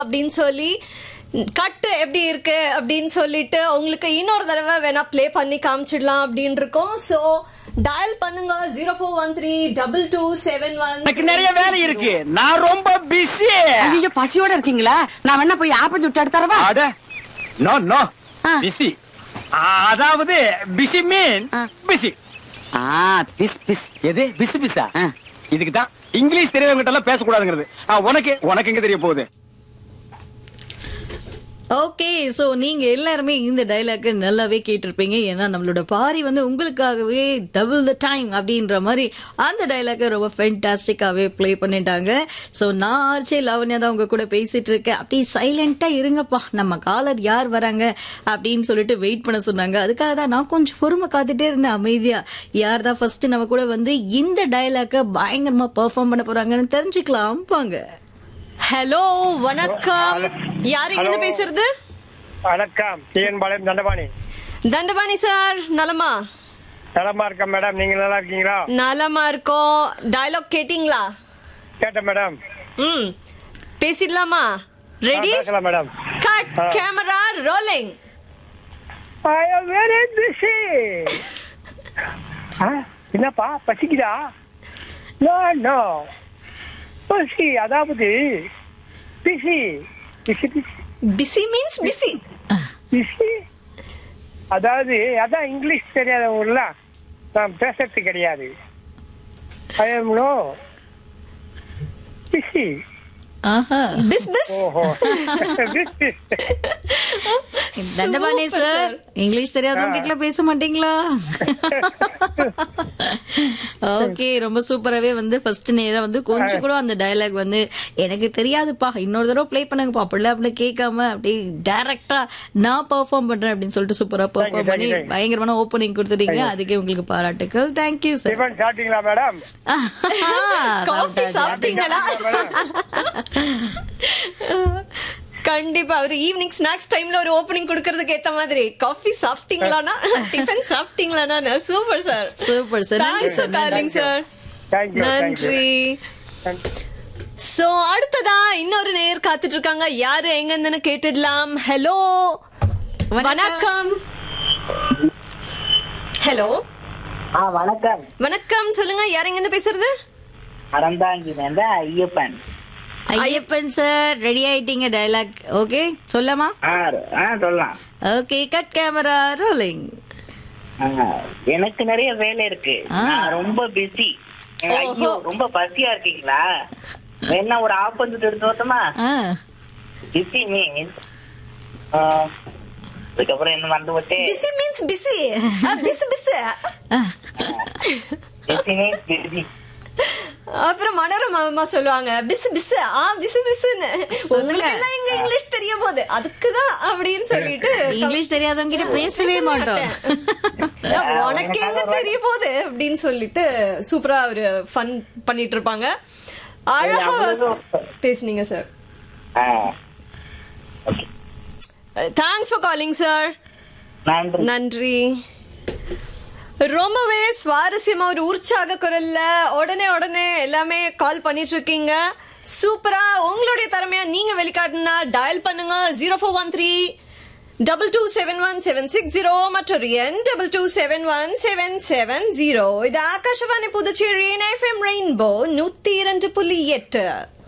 அப்படின்னு சொல்லி கட்டு எப்படி இருக்கு அப்படின்னு சொல்லிட்டு உங்களுக்கு இன்னொரு தடவை வேணா ப்ளே பண்ணி காமிச்சிடலாம் அப்படின்னு இருக்கோம் சோ டயல் பண்ணுங்க zero four one three double two seven one எனக்கு நிறைய வேலை இருக்கு நான் ரொம்ப பிஸி ஐயோ பசியோட இருக்கீங்களா நான் வேணா போய் ஆப்பம் சுட்டு எடுத்துறவா அட நோ நோ ஆ. பிஸி அதாவது பிஸி மீன் ஆ. பிஸி ஆ பிஸ் பிஸ் எது பிஸி பிஸா ஆ. இதுக்கு தான் இங்கிலீஷ் தெரியாதவங்க கிட்ட எல்லாம் பேசக்கூடாதுங்கிறது ஆ, உனக்கு உனக்கு எங்க தெரிய போகுது ஓகே சோ நீங்க எல்லாருமே இந்த டைலாக் நல்லாவே கேட்டிருப்பீங்க ஏன்னா நம்மளோட பாரி வந்து உங்களுக்காகவே டபுள் த டைம் அப்படின்ற மாதிரி அந்த டைலாக் ரொம்ப ஃபென்டாஸ்டிக்காவே ப்ளே பண்ணிட்டாங்க சோ நான் ஆர்ச்சே லாவண்யா தான் உங்க கூட பேசிட்டு இருக்கேன் அப்படியே சைலண்டா இருங்கப்பா நம்ம காலர் யார் வராங்க அப்படின்னு சொல்லிட்டு வெயிட் பண்ண சொன்னாங்க அதுக்காக தான் நான் கொஞ்சம் பொறுமை காத்துட்டே இருந்தேன் அமைதியா யார் தான் ஃபர்ஸ்ட் நம்ம கூட வந்து இந்த டைலாக்க பயங்கரமா பெர்ஃபார்ம் பண்ண போறாங்கன்னு தெரிஞ்சுக்கலாம் வாங்க ஹலோ வணக்கம் யார் இங்க இருந்து பேசுறது வணக்கம் டிஎன் பாளையம் தண்டபாணி தண்டபாணி சார் நலமா நலமா இருக்கேன் மேடம் நீங்க நல்லா இருக்கீங்களா நலமா இருக்கோம் டயலாக் கேட்டிங்களா கேட்டேன் மேடம் ம் பேசிடலாமா ரெடி ஆ, பேசலாம் மேடம் கட் ஆ. Camera rolling I am very busy என்னப்பா பசிக்குதா நோ நோ பசி அதாவது busy busy busy busy means busy busy அதாவது அதான் இங்கிலீஷ் தெரியாதவங்கள நான் பேசுறது கிடையாது ஐ எம் நோ பிஸி ஆஹா பிஸ் பிஸ் ஓஹோ busy Dhandapani Super, sir English தெரியாதவங்க கிட்ட பேச மாட்டீங்களா ஓகே ரொம்ப சூப்பராவே வந்து ஃபர்ஸ்ட் நேரா வந்து கொஞ்சம் கூட அந்த டயலாக் வந்து எனக்கு தெரியாதுப்பா இன்னொரு தடவை ப்ளே பண்ணுங்கப்பா அப்படிலாம் அப்படி கேட்காம அப்படியே டைரக்டா நான் பெர்ஃபார்ம் பண்றேன் அப்படின்னு சொல்லிட்டு சூப்பரா பெர்ஃபார்ம் you, பண்ணி thank you. பயங்கரமான ஓப்பனிங் கொடுத்துட்டீங்க அதுக்கே உங்களுக்கு பாராட்டுக்கள் தேங்க்யூ சார் டிஃபன் சாப்பிட்டீங்களா மேடம் காஃபி சாப்பிட்டீங்களா கண்டிப்பா ஒரு ஈவினிங் ஸ்நாக்ஸ் டைம்ல ஒரு ஓபனிங் கொடுக்கறதுக்கு ஏத்த மாதிரி காஃபி சாப்பிட்டீங்களானா டிஃபன் சாப்பிட்டீங்களானா சூப்பர் சார் சூப்பர் சார் நன்றி thanks sir for calling sir thank you thank you நன்றி சோ அடுத்ததா இன்னொரு நேர் காத்துட்டு இருக்காங்க யாரு எங்க இருந்துன்னு கேட்டுடலாம் ஹலோ வணக்கம் ஹலோ ஆ வணக்கம் வணக்கம் சொல்லுங்க யார் எங்க இருந்து பேசுறது அறந்தாங்கிலேருந்து ஐயப்பன் ஐயப்பன் சார் ரெடி ஆயிட்டீங்க டயலாக் ஓகே சொல்லமா ஆ ஆ சொல்லலாம் ஓகே கட் கேமரா ரோலிங் ஆ, எனக்கு நிறைய வேலை இருக்கு ஆ. நான் ரொம்ப பிஸி ஐயோ ரொம்ப பசியா இருக்கீங்களா என்ன ஒரு ஆப்பந்துட்டு எடுத்து வரட்டுமா பிஸி மீன்ஸ் அதுக்கப்புறம் என்ன மறந்து போட்டு busy means busy busy busy busy means busy அப்புறம் மனோரமா அம்மா சொல்லுவாங்க பிசு பிசு ஆ பிசு பிசுன்னு உங்களுக்கு எல்லாம் எங்க இங்கிலீஷ் தெரிய போகுது அதுக்குதான் அப்படின்னு சொல்லிட்டு இங்கிலீஷ் தெரியாதவங்க கிட்ட பேசவே மாட்டோம் உனக்கு எங்க தெரிய போகுது அப்படின்னு சொல்லிட்டு சூப்பரா ஒரு ஃபன் பண்ணிட்டு இருப்பாங்க அழகா பேசுனீங்க சார் ஆ, தேங்க்ஸ் ஃபார் காலிங் சார் நன்றி நன்றி ரொம்பவே சுவாரஸ்யமா ஒரு உற்சாக குரல்ல உடனே உடனே எல்லாமே கால் பண்ணிட்டு இருக்கீங்க சூப்பரா உங்களுடைய திறமையா நீங்க வெளிக்காட்டுனா டயல் பண்ணுங்க zero four one three double two seven one seven six zero மற்றொரு எண் double two seven one seven seven zero இது ஆகாஷவாணி புதுச்சேரி எஃப்எம் ரெயின்போ நூத்தி இரண்டு புள்ளி எட்டு